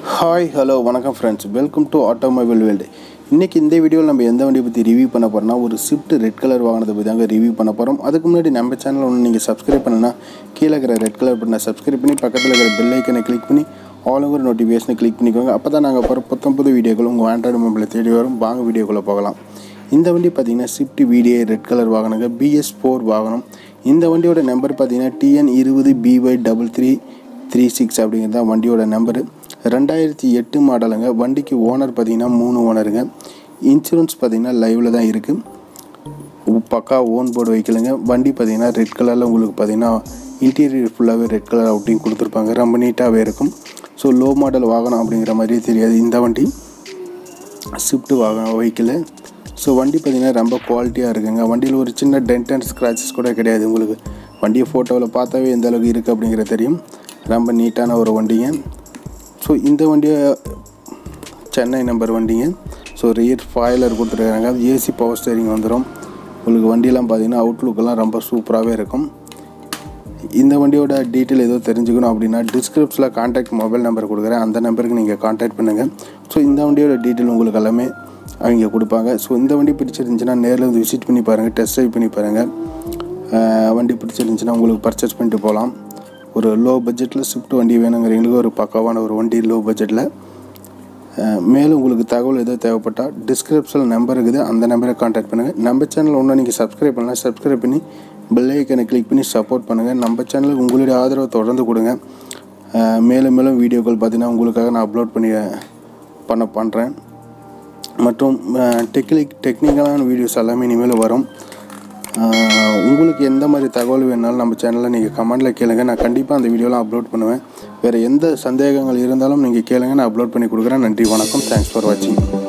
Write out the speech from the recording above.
hi hello வணக்கம் friends welcome to automobile world இன்றைக்கி இந்த வீடியோவில் நம்ம எந்த வண்டியை பற்றி ரிவ்யூ பண்ண போகிறோம்னா ஒரு ஸ்விஃப்ட் ரெட் கலர் வாங்கினதை பற்றி தாங்க ரிவ்யூ பண்ண போகிறோம் அதுக்கு முன்னாடி நம்ம சேனல் ஒன்று நீங்கள் சப்ஸ்கிரைப் பண்ணுன்னா கீழே இருக்கிற ரெட் கலர் பட்டனை சப்ஸ்கிரைப் பண்ணி பக்கத்தில் இருக்கிற பெல் ஐக்கனை கிளிக் பண்ணி ஆளுங்கிற நோட்டிஃபிகேஷனை கிளிக் பண்ணிக்கோங்க அப்போ தான் நாங்கள் போகிற புத்தம் புது வீடியோக்கள் உங்கள் ஆண்ட்ராய்டு மொபைலில் தேடி வரும் வாங்க வீடியோக்குள்ளே போகலாம் இந்த வண்டி பார்த்தீங்கன்னா ஸ்விஃப்ட் விடிஐ ரெட் கலர் வாகனங்க பிஎஸ் ஃபோர் வாகனம் இந்த வண்டியோட நம்பர் பார்த்தீங்கன்னா டிஎன் இருபது BY double three three six அப்படிங்கிறது தான் வண்டியோட நம்பரு ரெண்டாயிரத்தி எட்டு மாடலுங்க வண்டிக்கு ஓனர் பார்த்தீங்கன்னா மூணு ஓனருங்க இன்சூரன்ஸ் பார்த்தீங்கன்னா லைவில் தான் இருக்குது பக்கா ஓன் போர்டு வைக்கலுங்க வண்டி பார்த்தீங்கன்னா ரெட் கலரில் உங்களுக்கு பார்த்தீங்கன்னா இன்டீரியர் ஃபுல்லாகவே ரெட் கலர் அவுட்டிங் கொடுத்துருப்பாங்க ரொம்ப நீட்டாகவே இருக்கும் ஸோ லோ மாடல் வாகனம் அப்படிங்கிற மாதிரியே தெரியாது இந்த வண்டி ஸ்விஃப்ட் வாகனம் வெஹிக்கிள் ஸோ வண்டி பார்த்திங்கன்னா ரொம்ப குவாலிட்டியாக இருக்குங்க வண்டியில் ஒரு சின்ன டென்ட் அண்ட் ஸ்க்ராச்சஸ் கூட கிடையாது உங்களுக்கு வண்டியை ஃபோட்டோவில் பார்த்தாவே எந்த அளவுக்கு இருக்குது அப்படிங்கிறது தெரியும் ரொம்ப நீட்டான ஒரு வண்டிங்க ஸோ இந்த வண்டியை சென்னை நம்பர் வண்டிங்க ஸோ ரியர் ஃபாயிலர் கொடுத்துருக்காங்க ஏசி பவர் ஸ்டேரிங் வந்துடும் உங்களுக்கு வண்டியெல்லாம் பார்த்தீங்கன்னா அவுட்லுக்கெல்லாம் ரொம்ப சூப்பராகவே இருக்கும் இந்த வண்டியோட டீட்டெயில் ஏதோ தெரிஞ்சுக்கணும் அப்படின்னா டிஸ்கிரிப்ஷனில் கான்டாக்ட் மொபைல் நம்பர் கொடுக்குறேன் அந்த நம்பருக்கு நீங்கள் கான்டாக்ட் பண்ணுங்கள் ஸோ இந்த வண்டியோட டீட்டெயில் உங்களுக்கு எல்லாமே அவங்க கொடுப்பாங்க ஸோ இந்த வண்டி பிடிச்சிருந்துச்சுன்னா நேரில் வந்து விசிட் பண்ணி பாருங்கள் டெஸ்ட் ட்ரைவ் பண்ணி பாருங்கள் அஹ் வண்டி பிடிச்சிருந்துச்சுன்னா உங்களுக்கு பர்ச்சேஸ் பண்ணிட்டு போகலாம் ஒரு லோ பட்ஜெட்டில் ஸ்விஃப்ட் வண்டி வேணுங்கிறவங்களுக்கு ஒரு பக்காவான ஒரு வண்டி லோ பட்ஜெட்டில் அஹ் மேலும் உங்களுக்கு தகவல் எதுவும் தேவைப்பட்டால் டிஸ்கிரிப்ஷனில் நம்பர் இருக்குது அந்த நம்பரை கான்டாக்ட் பண்ணுங்கள் நம்ம சேனல் ஒன்றும் நீங்கள் சப்ஸ்கிரைப் பண்ணலாம் சப்ஸ்கிரைப் பண்ணி பெல் ஐக்கனை கிளிக் பண்ணி சப்போர்ட் பண்ணுங்கள் நம்ம சேனலுக்கு உங்களுடைய ஆதரவை தொடர்ந்து கொடுங்க அஹ் மேலும் மேலும் வீடியோக்கள் பார்த்தீங்கன்னா உங்களுக்காக நான் அப்லோட் பண்ணி அஹ், பண்ண பண்ணுறேன் மற்றும் டெக்னிக் டெக்னிக்கலான வீடியோஸ் எல்லாமே இனிமேல் வரும் அஹ் உங்களுக்கு எந்த மாதிரி தகவல் வேணாலும் நம்ம சேனலில் நீங்கள் கமெண்டில் கேளுங்க நான் கண்டிப்பாக அந்த வீடியோலாம் அப்லோட் பண்ணுவேன் வேறு எந்த சந்தேகங்கள் இருந்தாலும் நீங்கள் கேளுங்க நான் அப்லோட் பண்ணி கொடுக்குறேன் நன்றி வணக்கம் தேங்க்ஸ் ஃபார் வாட்சிங்